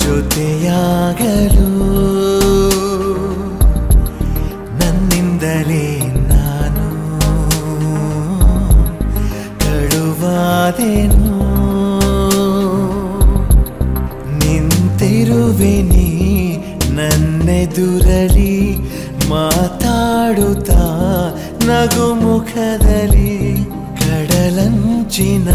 ಜೊತೆಯಾಗಲು ನನ್ನಿಂದಲೇ ನಾನು ಕಳುವಾದೆನು ನಿಂತಿರುವೆ ನೀ ನನ್ನೆದುರಲಿ ಮಾತಾಡುತ್ತಾ ನಗು ಮುಖದಲ್ಲಿ ಕಡಲಂಚಿನ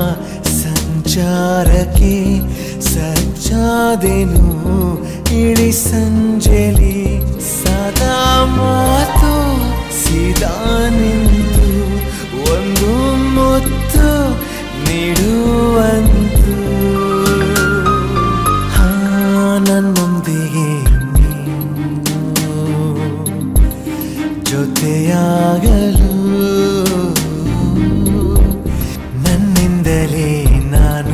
ಸಂಚಾರಕ್ಕೆ ಸಜ್ಜಾದೆನು ಇಳಿ ಸಂಜೆಲಿ ಸದಾ ಮಾತು ಸೀದಾ ನಿಂತು ಒಂದು ಮುತ್ತು ನೀಡುವಂತು ಹಾ ನನ್ನೊಂದಿಗೆ ನೀನು ಜೊತೆಯಾಗಲು ನನ್ನಿಂದಲೇ ನಾನು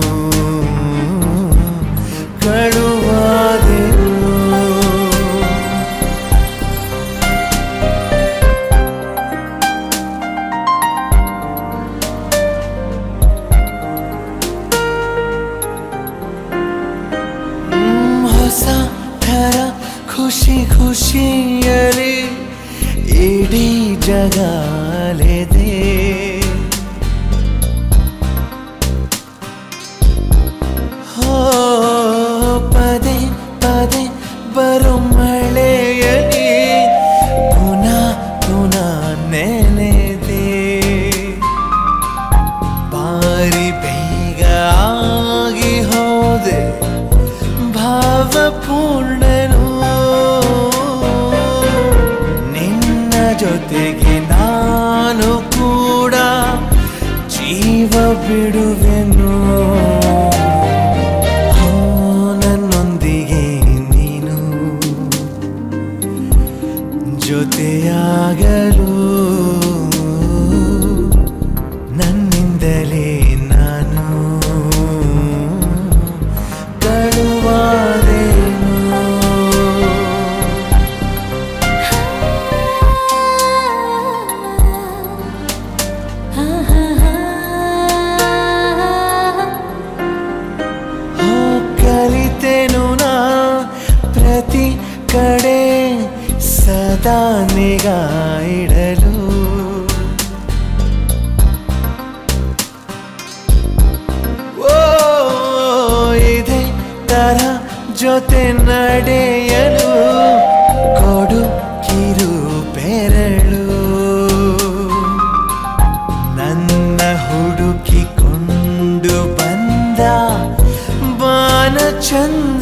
ಕಳುವಾದೆನು ಹ್ಮ್, ಹೊಸ ಥರ ಖುಷಿ ಖುಷಿಯಲಿ ಇಡೀ ಜಗಾಲೆದೆ ಹೋ ಪದೇ ಪದೇ ಬರೋ ಮಳೆಯಲಿ ಪುನಃ ಪುನಃ ನೆನೆದೆ ಬಾರಿ ಬೇಗ ಆಗಿ ಹೋದೆ ಭಾವಪೂರ್ಣನು ನಿನ್ನ ಜೊತೆಗೆ ನಾನು ಕೂಡ ಜೀವ ಬಿಡುವೆನು ಹೋ, ನನ್ನೊಂದಿಗೆ ನೀನು ಜೊತೆಯಾಗಲು ನನ್ನಿಂದಲೇ ನಾನು ಕಳುವಾದೆನು ಹೋ, ಕಲಿತೆನು ನಾ ಪ್ರತಿ ಕಡೆ ಸದಾ ನಿಗಾ ಇಡಲು ಓ ಇದೇ ತರ ಜೊತೆ ನಡೆಯಲು ಕೊಡು ಕಿರು ಬೆರಳು ನನ್ನ ಹುಡುಕಿಕೊಂಡು ಬಂದ ಬಾನ ಚಂದ